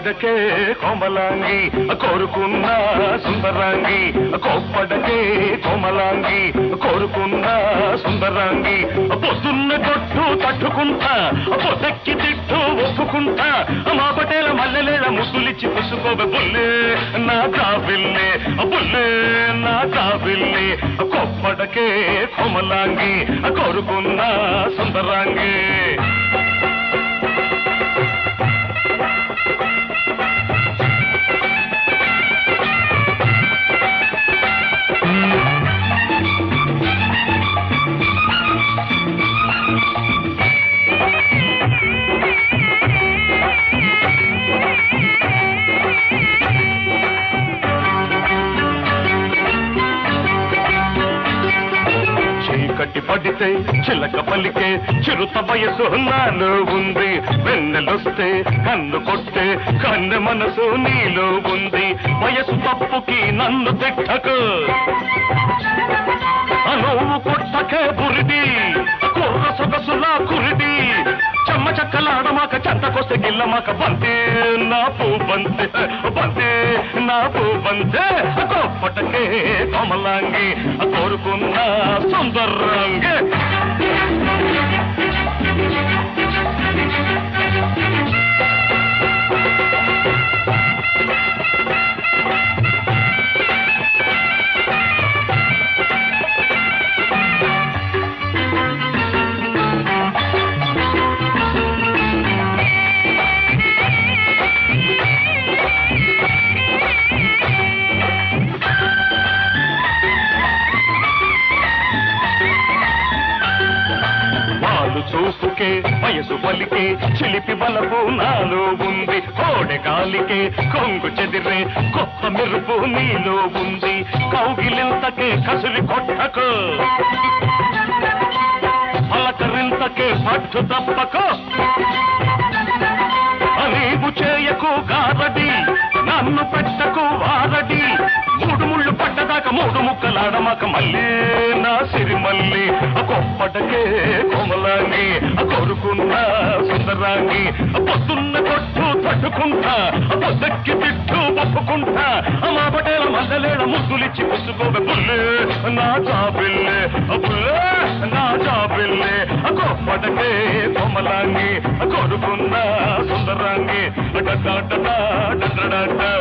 కోప్పడకే కోమలాంగి కోరుకున్న సుందరాంగి కోప్పడకే కోమలాంగి కోరుకున్న సుందరాంగి పొద్దున్న కొట్టు తట్టుకుంటా పొద్దెక్కి తిట్టు ఒప్పుకుంటా మా పటేల మల్లెలేల ముద్దులిచ్చి పుసుకోవే బుల్లే నా కావిల్లే బుల్లే నా కావిల్లే కొప్పడకే కోమలాంగి కోరుకున్న సుందరాంగి చీకటి పడితే చిలక పలికే చిరుత వయసు నాలో ఉంది వెన్నెలొస్తే కన్ను కొట్టే కన్ను మనసు నీలో ఉంది వయసు తప్పుకి నన్ను తిట్టకు ఆ నువ్వు కొట్టకే బురిడి కుర్ర సొగసులా కురిడి చెమ్మ చక్కలాడమాక చెంతకొస్తే గిల్లమాక బంతే నా పూ బంతే బంతే నా పూ బంతే గొప్పటకే కమలాంగి కోరుకున్న సుందరంగి వాళ్ళు చూపుకే వయసు పలికే చిలిపి బలపు నాలో ఉంది కోడె గాలికే కొంగు చెదిరే గొప్ప మెరుపు నీలో ఉంది కౌగిలింతకే కసురి కొట్టకు పలకరింతకే పట్టు తప్పకు నీవు చేయకు గారడి నన్ను పెట్టకు వారడి మూడు ముళ్ళు పట్టదాకా మూడు ముక్కలాడమాక మళ్ళీ నా సిరిమల్లి కొప్పటకే కోమలాంగి కోరుకున్న సుందరాంగి పొద్దున్న కొట్టు తట్టుకుంటా పొద్దక్కి తిట్టు ఒప్పుకుంటా మా పటేల మల్లలేడ ముద్దులిచ్చి పుసుకోవే బుల్లే నా జాబిల్లే బుల్లే నా జాబిల్లే కొప్పటకే కోమలాంగి కోరుకున్న సుందరాంగి డడా డడా డడా